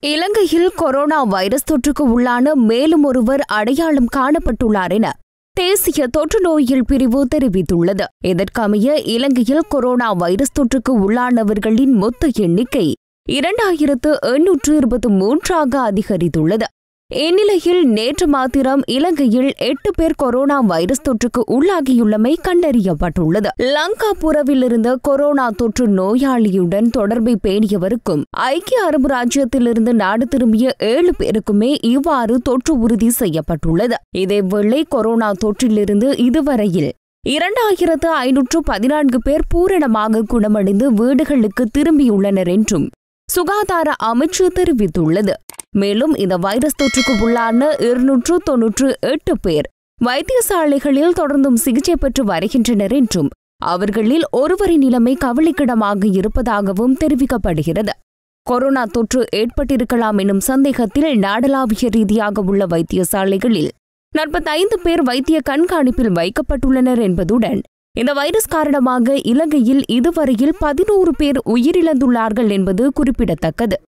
இலங்கையில் corona virus தொற்றுக்கு உள்ளான மேலும் ஒருவர் அடையாளம் காணப்பட்டுள்ளார் என தேசிய தொற்று நோயியல் பிரிவு தெரிவித்துள்ளது இதற்கமைய இலங்கையில் கொரோனா வைரஸ் தொற்றுக்கு உள்ளானவர்களின் மொத்த எண்ணிக்கை இரண்டாயிரத்து எண்ணூற்று இருபத்தி மூன்றாக அதிகரித்துள்ளது இந்நிலையில் நேற்று மாத்திரம் இலங்கையில் எட்டு பேர் கொரோனா வைரஸ் தொற்றுக்கு உள்ளாகியுள்ளமை கண்டறியப்பட்டுள்ளது லங்காபுரவில் இருந்த கொரோனா தொற்று நோயாளியுடன் தொடர்பை பேணியவருக்கும் ஐக்கிய அரபு ராஜ்யத்திலிருந்து நாடு திரும்பிய ஏழு பேருக்குமே இவ்வாறு தொற்று உறுதி செய்யப்பட்டுள்ளது இதேவேளை கொரோனா தொற்றிலிருந்து இதுவரையில் இரண்டாயிரத்து ஐநூற்று பதினான்கு பேர் பூரணமாக குணமடைந்து வீடுகளுக்கு திரும்பியுள்ளனர் என்றும் சுகாதார அமைச்சு தெரிவித்துள்ளது மேலும் இந்த வைரஸ் தொற்றுக்கு உள்ளான இருநூற்று தொன்னூற்று எட்டு பேர் வைத்தியசாலைகளில் தொடர்ந்தும் சிகிச்சை பெற்று வருகின்றனர் என்றும் அவர்களில் ஒருவரின் நிலைமை கவலைக்கிடமாக இருப்பதாகவும் தெரிவிக்கப்படுகிறது கொரோனா தொற்று ஏற்பட்டிருக்கலாம் எனும் சந்தேகத்தில் நாடளாவிய ரீதியாக உள்ள வைத்தியசாலைகளில் நாற்பத்தைந்து பேர் வைத்திய கண்காணிப்பில் வைக்கப்பட்டுள்ளனர் என்பதுடன் இந்த வைரஸ் காரணமாக இலங்கையில் இதுவரையில் பதினோரு பேர் உயிரிழந்துள்ளார்கள் என்பது குறிப்பிடத்தக்கது